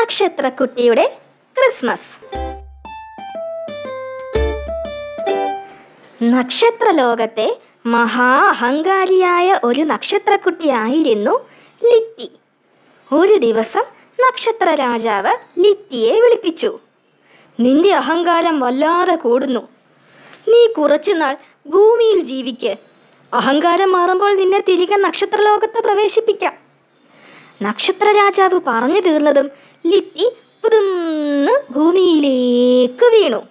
നക്ഷത്രക്കുട്ടിയുടെ Christmas നക്ഷത്രലോകത്തെ മഹാ അഹങ്കാരിയായ ഒരു നക്ഷത്രക്കുട്ടിയായിരുന്നു ലിറ്റി ഒരു ദിവസം നക്ഷത്ര രാജാവ് ലിറ്റിയെ വിളിപ്പിച്ചു നിന്റെ അഹങ്കാരം വല്ലാതെ കൂടുന്നു നീ കുറച്ചുനാൾ ഭൂമിയിൽ ജീവിക്ക് അഹങ്കാരം മാറുമ്പോൾ നിന്നെ തിരികെ നക്ഷത്രലോകത്ത് പ്രവേശിപ്പിക്കാം നക്ഷത്ര രാജാവ് പറഞ്ഞു തീർന്നതും ലിറ്റി പുതുന്ന് ഭൂമിയിലേക്ക് വീണു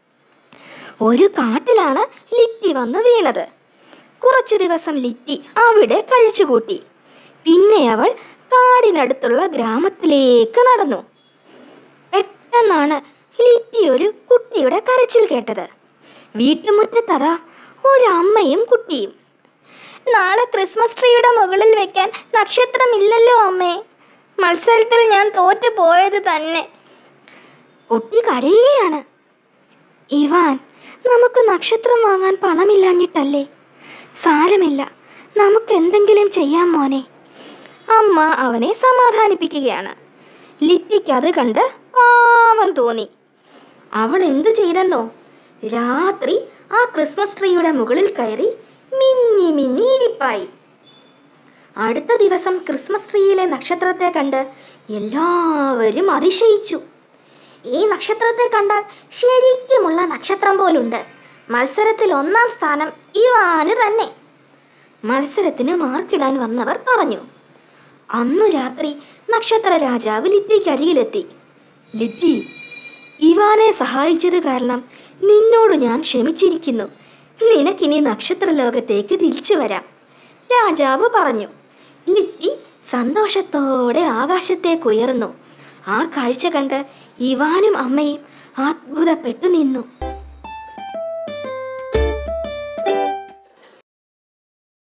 ഒരു കാട്ടിലാണ് ലിറ്റി വന്ന് വീണത് കുറച്ചു ദിവസം ലിറ്റി അവിടെ കഴിച്ചുകൂട്ടി പിന്നെ അവൾ കാടിനടുത്തുള്ള ഗ്രാമത്തിലേക്ക് നടന്നു പെട്ടെന്നാണ് ലിറ്റി ഒരു കുട്ടിയുടെ കരച്ചിൽ കേട്ടത് വീട്ടുമുറ്റത്തതാ ഒരമ്മയും കുട്ടിയും നാളെ ക്രിസ്മസ് ട്രീയുടെ മുകളിൽ വെക്കാൻ നക്ഷത്രമില്ലല്ലോ അമ്മേ മത്സരത്തിൽ ഞാൻ തോറ്റു പോയത് തന്നെ കുട്ടി കരയുകയാണ് ഇവാൻ നമുക്ക് നക്ഷത്രം വാങ്ങാൻ പണമില്ലാഞ്ഞിട്ടല്ലേ സാരമില്ല നമുക്ക് എന്തെങ്കിലും ചെയ്യാം മോനെ അമ്മ അവനെ സമാധാനിപ്പിക്കുകയാണ് ലിറ്റിക്ക് അത് കണ്ട് പാവം തോന്നി അവൾ എന്തു ചെയ്തെന്നോ രാത്രി ആ ക്രിസ്മസ് ട്രീയുടെ മുകളിൽ കയറി മിന്നി മിന്നി ഇരിപ്പായി അടുത്ത ദിവസം ക്രിസ്മസ് ട്രീയിലെ നക്ഷത്രത്തെ കണ്ട് എല്ലാവരും അതിശയിച്ചു ഈ നക്ഷത്രത്തെ കണ്ടാൽ ശരിക്കുമുള്ള നക്ഷത്രം പോലുണ്ട് മത്സരത്തിൽ ഒന്നാം സ്ഥാനം ഇവാന് തന്നെ മത്സരത്തിന് മാർക്കിടാൻ വന്നവർ പറഞ്ഞു അന്നു രാത്രി നക്ഷത്ര രാജാവ് ലിറ്റിക്കരികിലെത്തി ലിറ്റി ഇവാനെ സഹായിച്ചത് കാരണം നിന്നോട് ഞാൻ ക്ഷമിച്ചിരിക്കുന്നു നിനക്കിനി നക്ഷത്രലോകത്തേക്ക് തിരിച്ചു വരാം രാജാവ് പറഞ്ഞു ലിറ്റി സന്തോഷത്തോടെ ആകാശത്തേക്ക് ഉയർന്നു ആ കാഴ്ച കണ്ട് ഇവാനും അമ്മയും അത്ഭുതപ്പെട്ടു നിന്നു